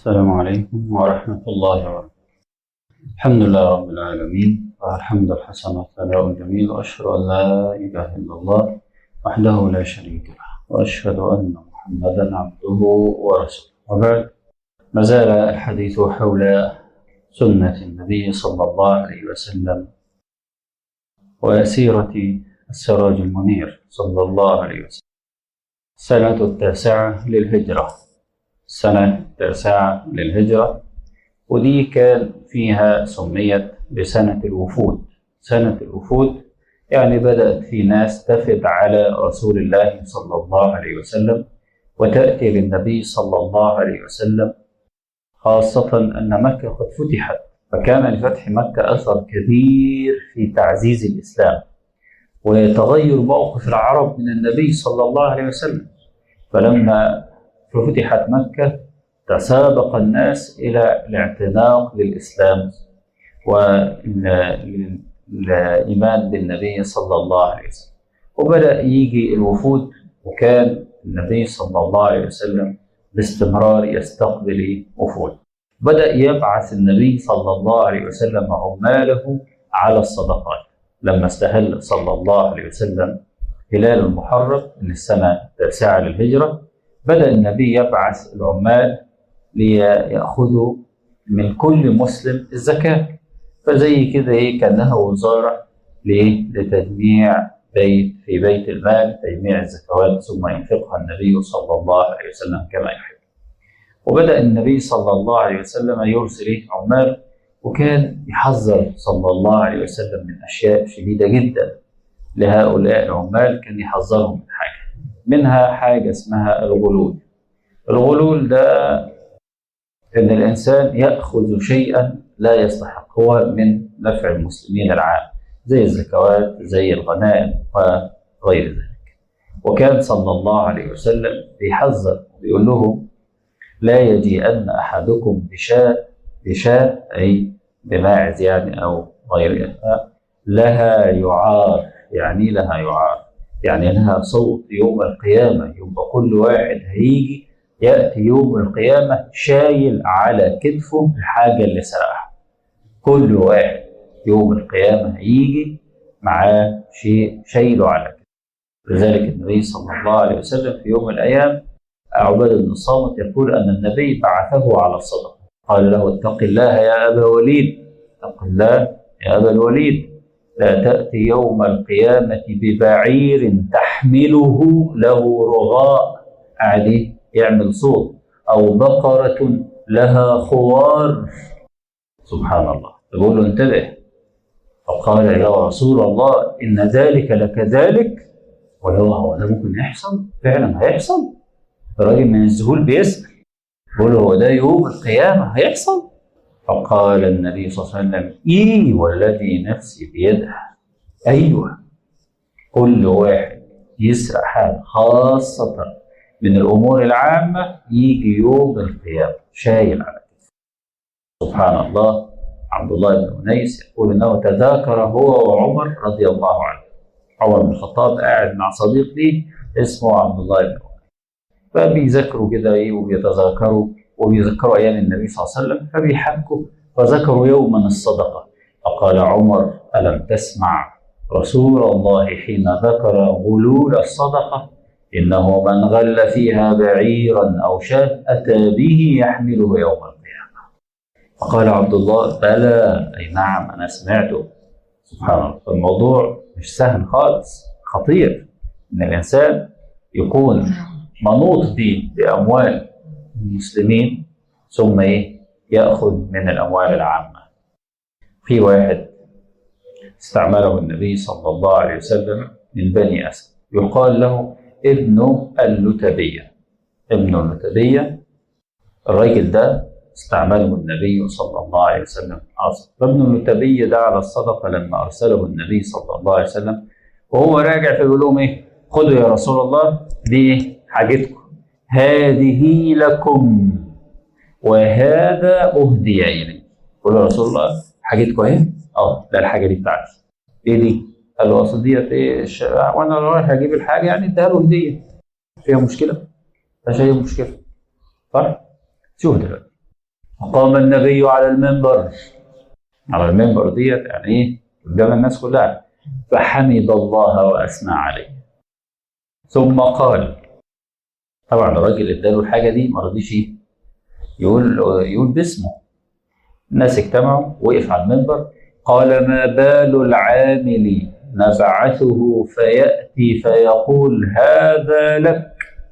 السلام عليكم ورحمة الله وبركاته الحمد لله رب العالمين والحمد الحسن والثناء الجميل وأشهد أن لا إله إلا الله وحده لا شريك له وأشهد أن محمدا عبده ورسوله وبعد ما زال الحديث حول سنة النبي صلى الله عليه وسلم وسيرة السراج المنير صلى الله عليه وسلم السنة التاسعة للهجرة السنة التاسعة للهجرة ودي كان فيها سميت بسنة الوفود سنة الوفود يعني بدأت في ناس تفد على رسول الله صلى الله عليه وسلم وتأتي للنبي صلى الله عليه وسلم خاصة أن مكة قد فتحت فكان لفتح مكة أثر كبير في تعزيز الإسلام وتغير موقف العرب من النبي صلى الله عليه وسلم فلما فتحت مكة تسابق الناس إلى الاعتناق للإسلام والإيمان بالنبي صلى الله عليه وسلم وبدأ يجي الوفود وكان النبي صلى الله عليه وسلم باستمرار يستقبل وفود بدأ يبعث النبي صلى الله عليه وسلم عماله على الصدقات لما استهل صلى الله عليه وسلم هلال المحرم من السنة التاسعة للهجرة بدأ النبي يبعث العمال ليأخذوا من كل مسلم الزكاة فزي كده ايه كانها وزارة لتجميع بيت في بيت المال تجميع الزكوات ثم ينفقها النبي صلى الله عليه وسلم كما يحب وبدأ النبي صلى الله عليه وسلم يرسل عمال وكان يحذر صلى الله عليه وسلم من أشياء شديدة جدا لهؤلاء العمال كان يحذرهم من حاجة منها حاجة اسمها الغلول الغلول ده ان الانسان ياخذ شيئا لا يستحق هو من نفع المسلمين العام زي الزكوات زي الغنائم وغير ذلك وكان صلى الله عليه وسلم بيحذر ويقول لهم لا يجيئن احدكم بشاء بشاء اي بماعز يعني او غيرها لها يعار يعني لها يعار يعني لها صوت يوم القيامه يبقى كل واحد هيجي يأتي يوم القيامة شايل على كتفه الحاجة اللي سرقها كل واحد يوم القيامة هيجي معاه شيء شايله على كتفه لذلك النبي صلى الله عليه وسلم في يوم من الأيام عباد بن الصامت يقول أن النبي بعثه على الصدقة قال له اتق الله يا أبا وليد اتق الله يا أبا الوليد لا تأتي يوم القيامة ببعير تحمله له رغاء عليه يعمل صوت أو بقرة لها خوار سبحان الله يقول له انتبه فقال يا رسول الله إن ذلك لكذلك ولو هو ده ممكن يحصل فعلا هيحصل الراجل من الذهول بيسأل يقول له هو ده يوم القيامة هيحصل فقال النبي صلى الله عليه وسلم إي والذي نفسي بيده أيوه كل واحد يسرق حاجة خاصة من الامور العامه يجي يوم القيامه شايل على كتفه سبحان الله عبد الله بن انيس يقول انه تذاكر هو وعمر رضي الله عنه عمر بن الخطاب قاعد مع صديق ليه اسمه عبد الله بن انيس فبيذكروا كده ايه وبيتذاكروا وبيذكروا ايام النبي صلى الله عليه وسلم فبيحكوا فذكروا يوما الصدقه فقال عمر الم تسمع رسول الله حين ذكر غلول الصدقه إنه من غل فيها بعيرا أو شاة أتى به يحمله يوم القيامة فقال عبد الله بلى أي نعم أنا سمعته سبحان الله فالموضوع مش سهل خالص خطير إن الإنسان يكون منوط به بأموال المسلمين ثم إيه يأخذ من الأموال العامة في واحد استعمله النبي صلى الله عليه وسلم من بني أسد يقال له ابن اللتبية ابن اللتبية الراجل ده استعمله النبي صلى الله عليه وسلم أصلا فابن اللتبية ده على الصدقة لما أرسله النبي صلى الله عليه وسلم وهو راجع فيقول لهم إيه خذوا يا رسول الله دي حاجتكم هذه لكم وهذا أهدي إلي قولوا يا رسول الله حاجتكم إيه؟ أه ده الحاجة دي بتاعتي إيه دي؟ قال له اصل ديت ايه الش... وانا رايح اجيب الحاجه يعني اديها له هديه فيها مشكله؟ مفيهاش اي مشكله صح؟ شوف دلوقتي فقام النبي على المنبر على المنبر ديت يعني ايه قدام الناس كلها فحمد الله واثنى عليه ثم قال طبعا الراجل اداله الحاجه دي ما رضيش إيه؟ يقول يقول باسمه الناس اجتمعوا وقف على المنبر قال ما بال العامل نبعثه فياتي فيقول هذا لك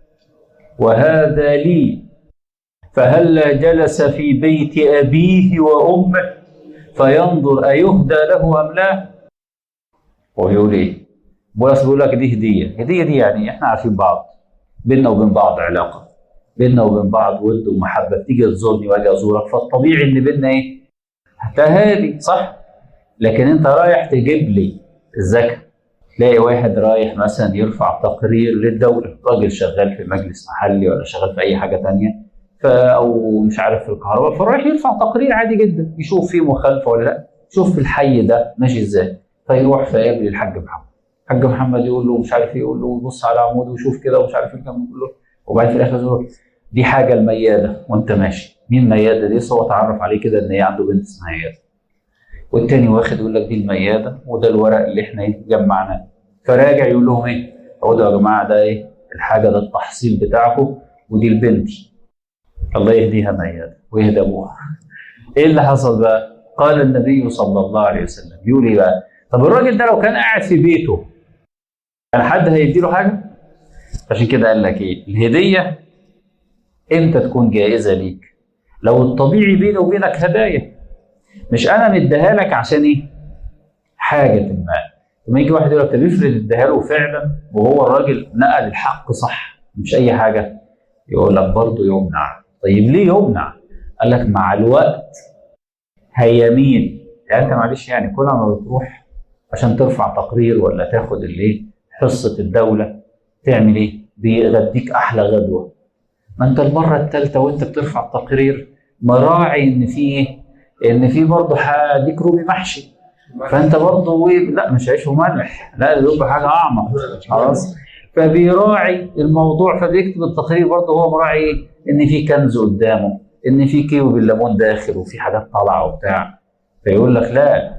وهذا لي فهلا جلس في بيت ابيه وامه فينظر ايهدى له ام لا هو يقول ايه بس بيقول لك دي هديه هديه دي يعني احنا عارفين بعض بيننا وبين بعض علاقه بيننا وبين بعض ود ومحبه تيجي تزورني واجي ازورك فالطبيعي ان بيننا ايه تهادي صح لكن انت رايح تجيب لي الزكاه تلاقي واحد رايح مثلا يرفع تقرير للدوله راجل شغال في مجلس محلي ولا شغال في اي حاجه تانية ف او مش عارف في الكهرباء فرايح يرفع تقرير عادي جدا يشوف فيه مخالفه ولا لا يشوف في الحي ده ماشي ازاي فيروح فيقابل الحاج محمد الحاج محمد يقول له مش عارف ايه يقول له بص على عمود وشوف كده ومش عارف ايه كده يقول له وبعدين في الاخر يقول له دي حاجه المياده وانت ماشي مين المياده دي هو اتعرف عليه كده ان هي عنده بنت اسمها مياده والتاني واخد يقول لك دي المياده وده الورق اللي احنا ايه جمعناه فراجع يقول لهم ايه اقعدوا يا جماعه ده ايه الحاجه ده التحصيل بتاعكم ودي لبنتي الله يهديها مياده ويهدى ابوها ايه اللي حصل بقى؟ قال النبي صلى الله عليه وسلم يقول ايه بقى؟ طب الراجل ده لو كان قاعد في بيته كان حد هيدي له حاجه؟ عشان كده قال لك ايه؟ الهديه امتى تكون جائزه ليك؟ لو الطبيعي بيني وبينك هدايا مش انا مديها لك عشان ايه؟ حاجه ما لما يجي واحد يقول لك طب افرض اداها له فعلا وهو الراجل نقل الحق صح مش اي حاجه يقول لك برضه يمنع طيب ليه يمنع؟ قال لك مع الوقت هيمين يعني انت معلش يعني كل ما بتروح عشان ترفع تقرير ولا تاخد الايه حصه الدوله تعمل ايه؟ بيغديك احلى غدوه ما انت المره الثالثه وانت بترفع تقرير مراعي ان في ايه؟ ان في برضه هديك روبي محشي فانت برضه ايه لا مش عيش وملح لا ده يبقى حاجه اعمق خلاص فبيراعي الموضوع فبيكتب التقرير برضه هو مراعي ايه؟ ان في كنز قدامه ان في كيلو بالليمون داخل وفي حاجات طالعه وبتاع فيقول لك لا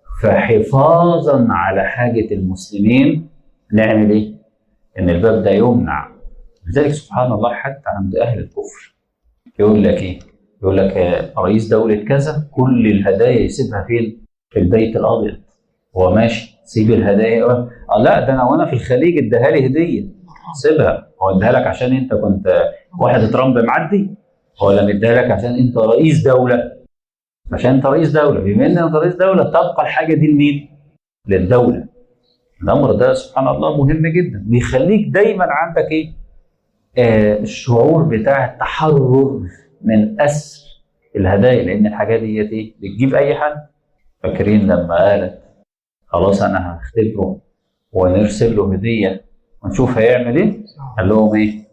فحفاظا على حاجه المسلمين نعمل ايه؟ ان الباب ده يمنع لذلك سبحان الله حتى عند اهل الكفر يقول لك ايه؟ يقول لك رئيس دوله كذا كل الهدايا يسيبها فين؟ في البيت الابيض هو ماشي سيب الهدايا اه لا ده انا وانا في الخليج اداها لي هديه سيبها هو اداها لك عشان انت كنت واحد ترامب معدي ولا مديها لك عشان انت رئيس دوله عشان انت رئيس دوله بما ان انت رئيس دوله تبقى الحاجه دي لمين؟ للدوله الامر ده سبحان الله مهم جدا بيخليك دايما عندك ايه؟ آه الشعور بتاع التحرر من اسر الهدايا لان الحاجات ديت ايه؟ بتجيب اي حد فاكرين لما قالت خلاص انا هختبره ونرسل له هديه ونشوف هيعمل ايه؟ قال لهم ايه؟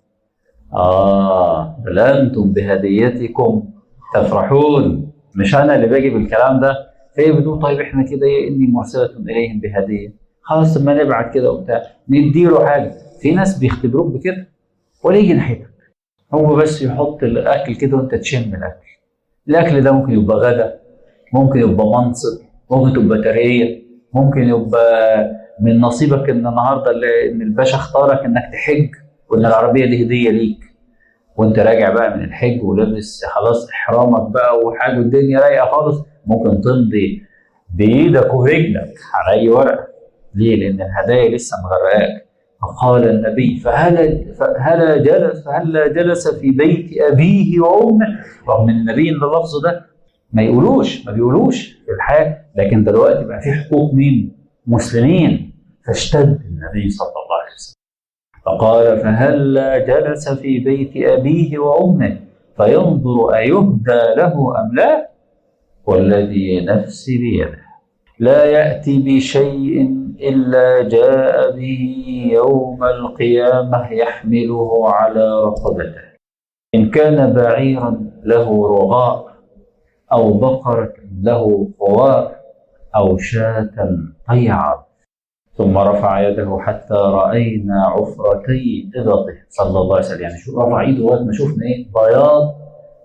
اه بل انتم بهديتكم تفرحون مش انا اللي باجي بالكلام ده فهي بتقول طيب احنا كده ايه اني مرسله اليهم بهديه خلاص ما نبعت كده وبتاع نديله حاجه في ناس بيختبروك بكده ولا يجي ناحيتك هو بس يحط الاكل كده وانت تشم الاكل الاكل ده ممكن يبقى غدا ممكن يبقى منصب ممكن تبقى تريه ممكن يبقى من نصيبك ان النهارده ان الباشا اختارك انك تحج وان العربيه دي هديه ليك وانت راجع بقى من الحج ولابس خلاص احرامك بقى وحاجه الدنيا رايقه خالص ممكن تمضي بايدك ورجلك على اي ورقه ليه؟ لان الهدايا لسه مغرقاك فقال النبي فهل فهل جلس فهل جلس في بيت ابيه وامه رغم ان النبي ان اللفظ ده ما يقولوش ما بيقولوش في الحياه لكن دلوقتي بقى في حقوق مين؟ مسلمين فاشتد النبي صلى الله عليه وسلم فقال فهل جلس في بيت أبيه وأمه فينظر أيهدى له أم لا والذي نفسي بيده لا يأتي بشيء إلا جاء به يوم القيامة يحمله على رقبته إن كان بعيرا له رغاء أو بقرة له خوار أو شاة طيعا ثم رفع يده حتى راينا عفرتي ابطه صلى الله عليه وسلم يعني شوف رفع ايده وقت ما شفنا ايه بياض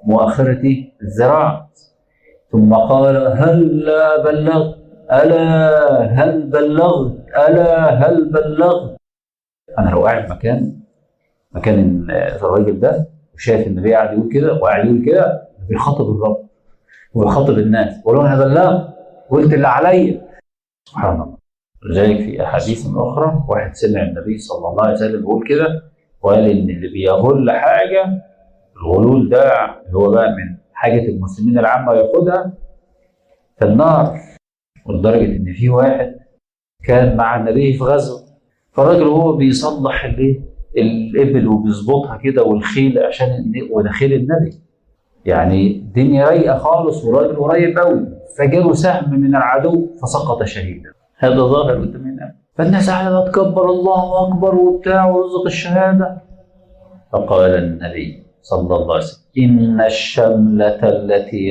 مؤخرة الزراعة ثم قال هلا بلغت ألا هل بلغت ألا هل بلغت أنا لو قاعد مكان مكان الراجل ده وشايف النبي قاعد يقول كده وقاعد يقول كده بيخاطب الرب وبيخاطب الناس بيقول لهم انا بلغت قلت اللي عليا سبحان الله لذلك في احاديث اخرى واحد سمع النبي صلى الله عليه وسلم بيقول كده وقال ان اللي بيغل حاجه الغلول ده اللي هو بقى من حاجه المسلمين العامه ياخدها في النار ولدرجه ان في واحد كان مع النبي في غزوه فالراجل وهو بيصلح الايه الابل وبيظبطها كده والخيل عشان وده خيل النبي يعني الدنيا رايقه خالص والراجل قريب قوي فجاله سهم من العدو فسقط شهيدا هذا ظاهر قدام الناس فالناس قاعده تكبر الله اكبر وبتاع ورزق الشهاده فقال النبي صلى الله عليه وسلم ان الشمله التي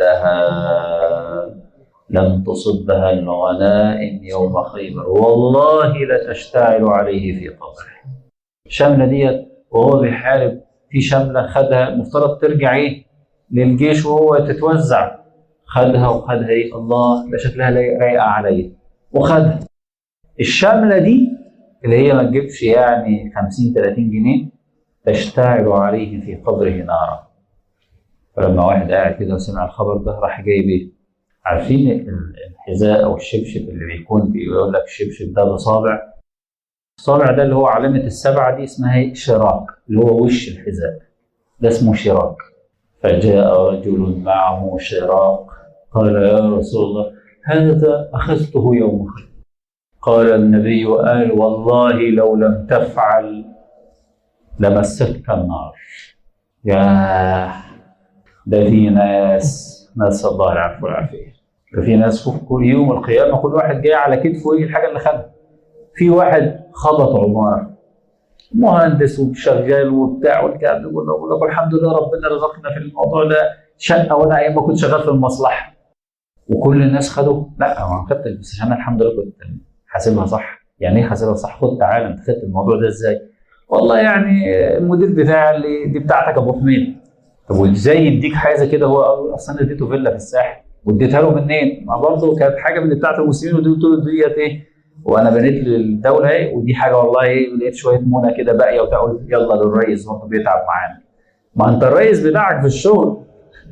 غلها لم تصبها الغنائم يوم خيبر والله لتشتعل عليه في قبره الشمله ديت وهو بيحارب في شمله خدها المفترض ترجع ايه للجيش وهو تتوزع خدها وخدها ايه الله ده شكلها رايقه عليا وخدها الشمله دي اللي هي ما تجيبش يعني 50 30 جنيه تشتعل عليه في قبره نارا فلما واحد قاعد كده وسمع الخبر ده راح جايب ايه؟ عارفين الحذاء او الشبشب اللي بيكون بيقول لك الشبشب ده بصابع الصابع ده اللي هو علامة السبعة دي اسمها ايه؟ شراك اللي هو وش الحذاء ده اسمه شراك فجاء رجل معه شراك قال يا رسول الله هذا أخذته يوم خير قال النبي قال والله لو لم تفعل لمستك النار يا ده في ناس نسأل الله العفو والعافية ده في ناس كل يوم القيامة كل واحد جاي على كتفه ايه الحاجة اللي خدها في واحد خبط عمارة مهندس وشغال وبتاع والكلام ده كله بقول لك الحمد لله ربنا رزقنا في الموضوع ده شقه وانا ايام ما كنت شغال في المصلحه وكل الناس خدوا لا ما خدتش بس عشان الحمد لله كنت حاسبها صح يعني ايه حاسبها صح خد تعالى انت خدت الموضوع ده ازاي؟ والله يعني المدير بتاعي اللي دي بتاعتك ابو حميد طب وازاي يديك حاجه كده هو اصلا اديته فيلا في الساحل واديتها له منين؟ ما برضه كانت حاجه من بتاعت المسلمين ودي ديت ايه وانا بنيت للدوله ايه ودي حاجه والله ايه لقيت شويه منى كده باقيه وبتاع قلت يلا للريس برضه بيتعب معانا ما انت الريس بتاعك في الشغل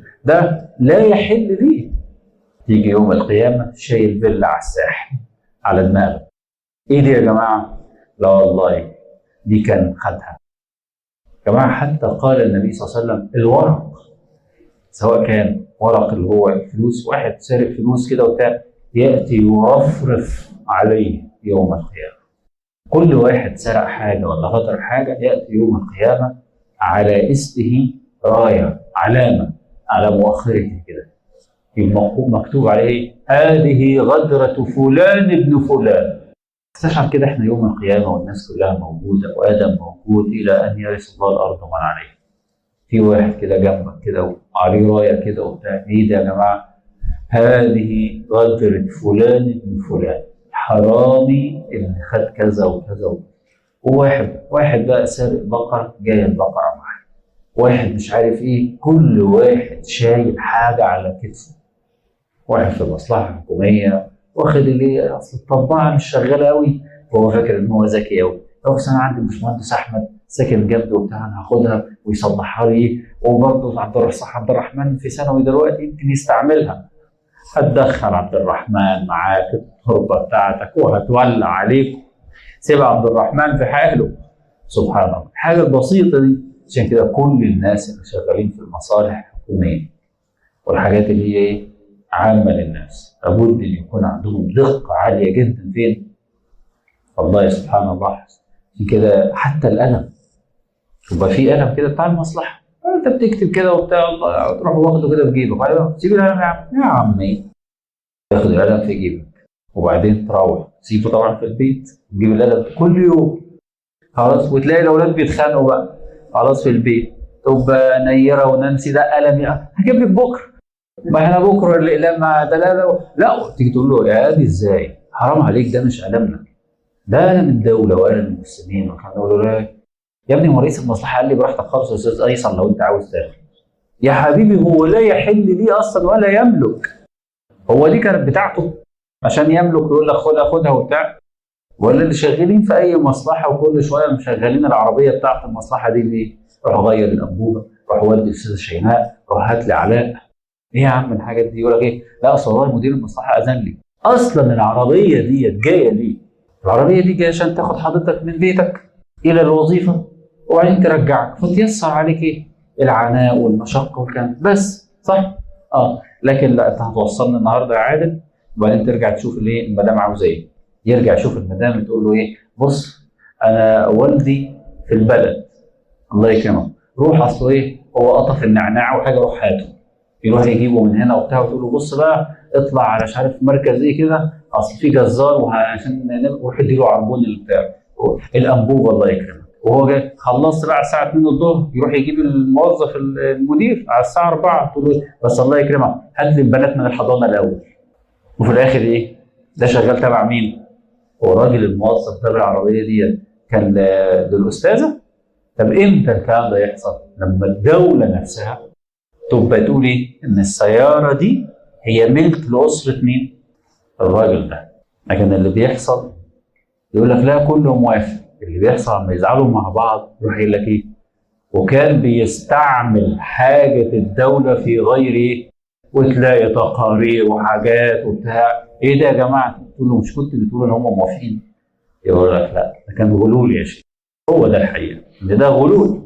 ده لا يحل ليه تيجي يوم القيامه شايل فيلا على الساحل على دماغك ايه دي يا جماعه؟ لا والله دي كان خدها يا جماعه حتى قال النبي صلى الله عليه وسلم الورق سواء كان ورق اللي هو فلوس واحد سارق فلوس كده وبتاع ياتي يرفرف عليه يوم القيامه كل واحد سرق حاجه ولا غدر حاجه ياتي يوم القيامه على اسمه رايه علامه على مؤخره كده مكتوب عليه هذه غدرة فلان ابن فلان استشعر كده احنا يوم القيامة والناس كلها موجودة وآدم موجود إلى أن يرث الله الأرض ومن عليها في واحد كده جنبك كده وعليه راية كده وبتاع إيه ده يا جماعة هذه غدرة فلان ابن فلان حرامي اللي خد كذا وكذا وكذا وواحد واحد بقى سارق بقرة جاية البقرة معاه واحد مش عارف ايه كل واحد شايل حاجة على كتفه واحد في مصلحة حكومية واخد اللي اصل الطباعة مش شغالة قوي وهو فاكر ان هو ذكي قوي طب بس انا عندي الباشمهندس احمد ساكن جنبي وبتاع انا هاخدها ويصلحها لي وبرضه عبد الرحمن عبد الرحمن في ثانوي دلوقتي يمكن يستعملها هتدخل عبد الرحمن معاك التربه بتاعتك وهتولع عليك سيب عبد الرحمن في حاله سبحان الله الحاجه البسيطه دي عشان كده كل الناس اللي شغالين في المصالح الحكوميه والحاجات اللي هي ايه عامه للناس لابد ان يكون عندهم دقه عاليه جدا فين؟ والله سبحان الله عشان كده حتى القلم يبقى في قلم كده بتاع المصلحه انت بتكتب كده وبتاع الله تروح واخده كده في جيبك ايوه سيب القلم يا عم يا عمي تاخد القلم في جيبك وبعدين تروح تسيبه طبعا في البيت تجيب القلم كل يوم خلاص وتلاقي الاولاد بيتخانقوا بقى خلاص في البيت طب نيره ونانسي ده قلم يا هجيب لك بكره ما احنا بكره الاقلام مع دلاله لا تيجي تقول له يا دي ازاي حرام عليك ده مش قلمنا ده قلم الدوله وقلم المسلمين وكان نقول له يا ابني هو رئيس المصلحه قال لي براحتك خالص يا استاذ ايسر لو انت عاوز تاخد يا حبيبي هو لا يحل لي اصلا ولا يملك هو دي كانت بتاعته عشان يملك ويقول لك خدها خدها وبتاع ولا اللي شغالين في اي مصلحه وكل شويه مشغلين العربيه بتاعت المصلحه دي ليه؟ روح غير الانبوبه روح ودي الاستاذه شيماء روح هات لي علاء ايه يا عم الحاجات دي يقول لك ايه؟ لا اصل والله مدير المصلحه اذن لي اصلا العربيه ديت جايه ليه؟ العربيه دي جايه عشان تاخد حضرتك من بيتك الى الوظيفه وبعدين ترجعك فتيسر عليك ايه؟ العناء والمشقه والكلام بس صح؟ اه لكن لا انت هتوصلني النهارده يا عادل وبعدين ترجع تشوف الايه المدام عاوزه ايه يرجع يشوف المدام تقول له ايه بص انا والدي في البلد الله يكرمه روح اصله ايه هو قطف النعناع وحاجه روح هاته يروح يجيبه من هنا وبتاع وتقول له بص بقى اطلع على مش عارف مركز ايه كده اصل في جزار وعشان روح اديله عربون بتاع الانبوبه الله يكرمك وهو جاي خلصت بقى الساعه 2 الظهر يروح يجيب الموظف المدير على الساعه 4 تقول له بس الله يكرمك هات لي البنات من الحضانه الاول وفي الاخر ايه ده شغال تبع مين؟ هو الراجل الموظف ده بالعربيه دي كان للاستاذه طب امتى الكلام ده يحصل؟ لما الدوله نفسها تبقى تقول ايه؟ ان السياره دي هي ملك لاسره مين؟ الراجل ده لكن اللي بيحصل يقول لك لا كله موافق اللي بيحصل لما يزعلوا مع بعض يروح يقول لك ايه؟ وكان بيستعمل حاجه الدوله في غير ايه؟ وتلاقي تقارير وحاجات وبتاع ايه ده يا جماعه؟ تقول له مش كنت بتقول ان هم موافقين؟ يقول لك لا ده كان غلول يا شيخ هو ده الحقيقه ان ده غلول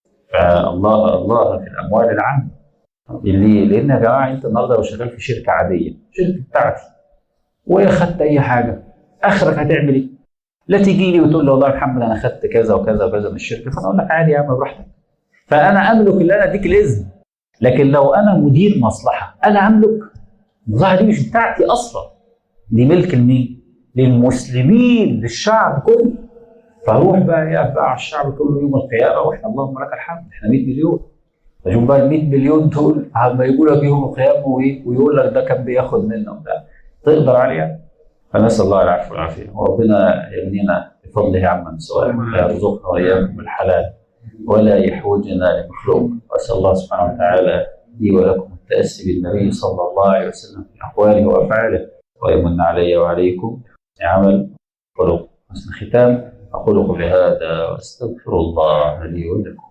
فالله الله في الاموال العامه ليه؟ لان يا جماعه انت النهارده لو شغال في شركه عاديه شركه بتاعتي واخدت اي حاجه اخرك هتعمل ايه؟ لا تيجي لي وتقول لي والله يا محمد انا خدت كذا وكذا وكذا من الشركه فانا اقول لك عادي يا عم براحتك فانا املك ان انا اديك الاذن لكن لو انا مدير مصلحه انا املك المصلحه دي مش بتاعتي اصلا دي ملك لمين؟ للمسلمين للشعب كله فروح بقى يقف بقى على الشعب كله يوم القيامه واحنا اللهم لك الحمد احنا 100 مليون فشوف بقى ال 100 مليون دول لما يجوا لك يوم القيامه وايه ويقول لك ده كان بياخد منا وبتاع تقدر عليها فنسال الله العفو والعافيه وربنا يغنينا بفضله عمن سؤال ويرزقنا واياكم الحلال ولا يحوجنا لمخلوق واسال الله سبحانه وتعالى لي ولكم التاسي بالنبي صلى الله عليه وسلم في اقواله وافعاله ويمن علي وعليكم عمل خلق حسن ختام اقول قولي هذا واستغفر الله لي ولكم